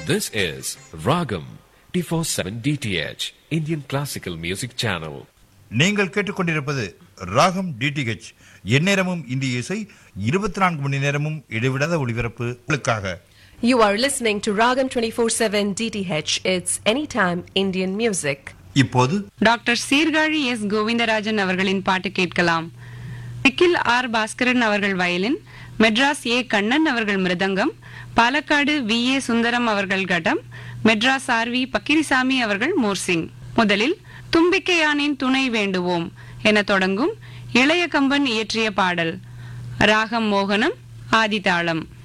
This is Ragam 24/7 DTH Indian Classical Music Channel. நீங்கள் கேட்டுக்கொண்டிருப்பது ராகம் டிடிஹெச் எந்நேரமும் இந்திய இசை இருபத்தி நான்கு மணி நேரமும் இடைவிடாத ஒளிபரப்பு உங்களுக்காக You are listening to Ragam 24/7 DTH. It's anytime Indian music. இப்போது டாக்டர் சீர்காழி எஸ் கோவிந்தராஜன் அவர்களின் பாட்டு கேட்கலாம் நிக்கில் ஆர் பாஸ்கரன் அவர்கள் வயலின் மெட்ராஸ் ஏ கண்ணன் அவர்கள் மிருதங்கம் பாலக்காடு வி ஏ சுந்தரம் அவர்கள் கடம் மெட்ராஸ் ஆர் வி பக்கிரிசாமி அவர்கள் மோர்சிங் முதலில் தும்பிக்கையானின் துணை வேண்டுவோம் என தொடங்கும் இளைய கம்பன் இயற்றிய பாடல் ராகம் மோகனம் ஆதிதாளம்